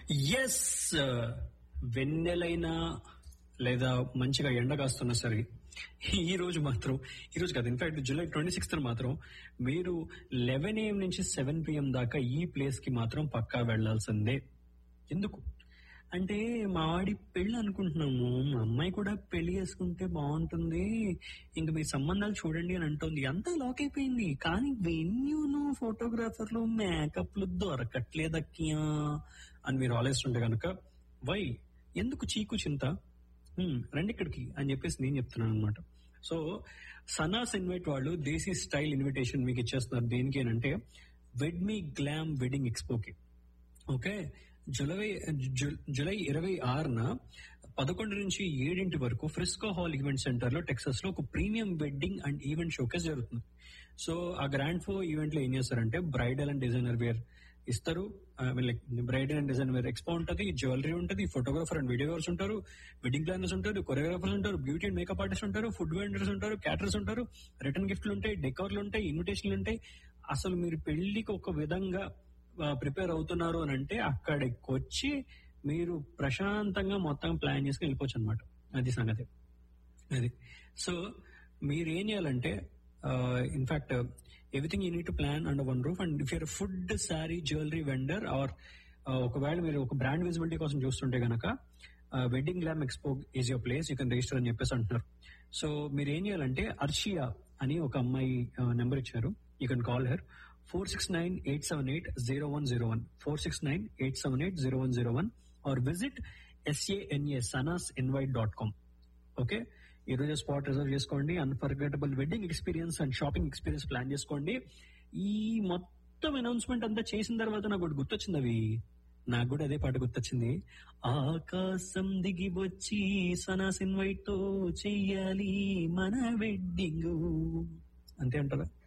yes వెన్నెలైనా లేదా మంచిగా ఎండ కాస్తున్నా సరే ఈ రోజు మాత్రం ఈ రోజు కాదు ఇన్ఫాక్ట్ జూలై ట్వంటీ సిక్స్త్ మాత్రం మీరు లెవెన్ ఏఎం నుంచి సెవెన్ పిఎం దాకా ఈ ప్లేస్ కి మాత్రం పక్కా వెళ్లాల్సిందే ఎందుకు అంటే మా వాడి పెళ్లి అనుకుంటున్నాము మా అమ్మాయి కూడా పెళ్లి చేసుకుంటే బాగుంటుంది ఇంక మీ సంబంధాలు చూడండి అని అంటుంది అంతా లాక్ అయిపోయింది కానీ వెన్యూను ఫోటోగ్రాఫర్లు మేకప్లు దొరకట్లేదక్కియా అని మీరు ఆలోచిస్తుంటే కనుక వై ఎందుకు చీకు చింత హ్మ్, రండి ఇక్కడికి అని చెప్పేసి నేను చెప్తున్నాను అనమాట సో సనాస్ ఇన్వైట్ వాళ్ళు దేశీ స్టైల్ ఇన్విటేషన్ మీకు ఇచ్చేస్తున్నారు దేనికి అని అంటే వెడ్ మీ గ్లామ్ వెడ్డింగ్ ఎక్స్పోకి ఓకే జులై జు- జూలై ఇరవై ఆరున పదకొండు నుంచి ఏడింటి వరకు ఫ్రిస్కో హాల్ ఈవెంట్ సెంటర్ లో టెక్సస్ లో ఒక premium wedding and event showcase జరుగుతుంది సో ఆ గ్రాండ్ ఫో ఈవెంట్ లో ఏం చేస్తారంటే బ్రైడల్ అండ్ డిజైనర్ వేర్ ఇస్తారు like bridal and designer wear expo ఉంటుంది జ్యువెలరీ ఉంటుంది ఫోటోగ్రాఫర్ అండ్ వీడియోగ్రాఫర్స్ ఉంటారు వెడ్డింగ్ ప్లానర్స్ ఉంటారు కొరియోగ్రాఫర్స్ ఉంటారు బ్యూటీ అండ్ మేకప్ ఆర్టిస్ట్ ఉంటారు ఫుడ్ వెండర్స్ ఉంటారు క్యాటర్స్ ఉంటారు రిటర్న్ గిఫ్ట్లు ఉంటాయి డెకోర్లు ఉంటాయి ఇన్విటేషన్లు ఉంటాయి అసలు మీరు పెళ్లికి ఒక విధంగా ప్రిపేర్ అవుతున్నారు అని అంటే అక్కడికి వచ్చి మీరు ప్రశాంతంగా మొత్తం ప్లాన్ చేసుకుని వెళ్ళిపోవచ్చు అనమాట అది సంగతి అది సో మీరు ఏం చేయాలంటే in fact everything you need to plan under one roof and if your food sari jewellery vendor are ఒకవేళ మీరు ఒక బ్రాండ్ విజిబిలిటీ కోసం చూస్తుంటే గనక wedding glam expo is your place you can register అని చెప్పేసి అంటున్నారు సో మీరు ఏం చేయాలంటే అర్షియా అని ఒక అమ్మాయి నెంబర్ ఇచ్చారు you can call her four six nine eight seven eight zero one zero one four six nine eight seven eight zero one zero one or visit S A N A Sanas invite dot com okay ఈ రోజు spot reserve చేసుకోండి unforgettable wedding experience and shopping experience plan చేసుకోండి ఈ మొత్తం announcement అంతా చేసిన తర్వాత నాకు ఒకటి గుర్తొచ్చింది అవి నాకు కూడా అదే పాట గుర్తొచ్చింది ఆకాశం దిగి వచ్చి సనాస్ ఇన్వైట్ తో చెయ్యాలి మన వెడ్డింగ్ అంతే అంటారా